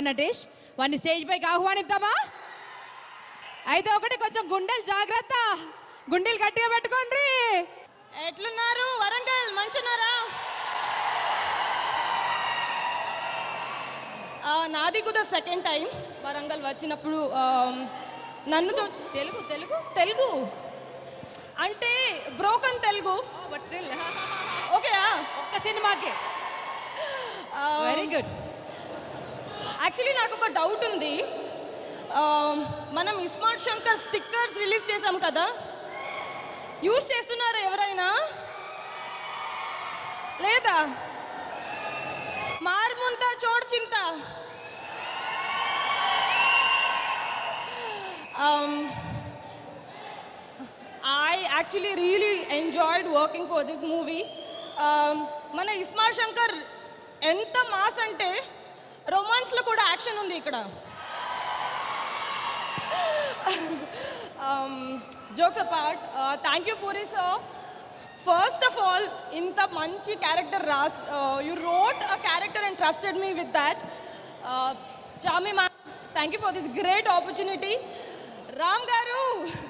నటేష్ వాడిని స్టేజ్ పైకి ఆహ్వానిద్దామా అయితే ఒకటి కొంచెం గుండెలు జాగ్రత్త గుండెలు గట్టిగా పెట్టుకోండి ఎట్లున్నారు వరంగల్ మంచున్నారా ఆ, నాది కూడా సెకండ్ టైం వరంగల్ వచ్చినప్పుడు ఆ, నన్ను తో- తెలుగు తెలుగు తెలుగు అంటే బ్రోకన్ తెలుగు బట్ స్టిల్ ఓకేయా ఒక్క సినిమాకి వెరీ గుడ్ యాక్చువల్లీ నాకు ఒక డౌట్ ఉంది ఆ, మనం ఇస్మార్ట్ శంకర్ స్టిక్కర్స్ రిలీజ్ చేసాం కదా యూజ్ చేస్తున్నారా ఎవరైనా లేదా మార్ముంత చోడ్ చింత I actually really enjoyed working for this movie మన ఇస్మార్ట్ శంకర్ ఎంత మాస్ అంటే రొమాన్స్లో కూడా యాక్షన్ ఉంది ఇక్కడ jokes apart thank you Puri sir first of all ఇంత మంచి క్యారెక్టర్ రాస్ you wrote a character and trusted me with that Charmme ma'am thank you for this great opportunity Ram garu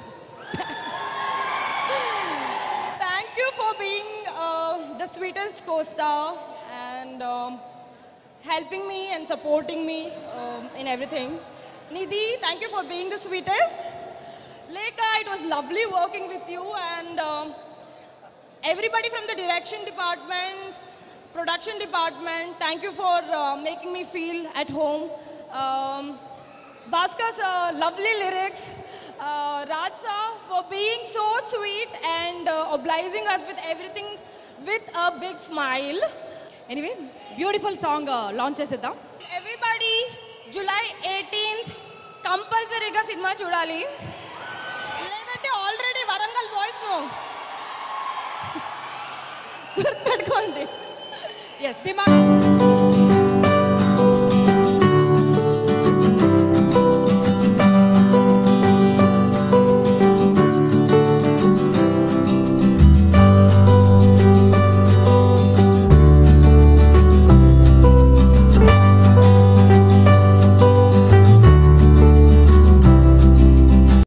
thank you for being the sweetest co-star and um, helping me and supporting me um, in everything. Nidhi, thank you for being the sweetest. Leka, it was lovely working with you and um, everybody from the direction department, production department, thank you for uh, making me feel at home. Um, Bhaskar sir, lovely lyrics. Uh, Raj sir, for being so sweet and uh, obliging us with everything with a big smile. Anyway beautiful song launch చేసేద్దాం everybody July eighteenth కంపల్సరీగా సినిమా చూడాలి లేదంటే already Warangal boys గుర్తుపెట్టుకోండి ఎస్ దిమాగ్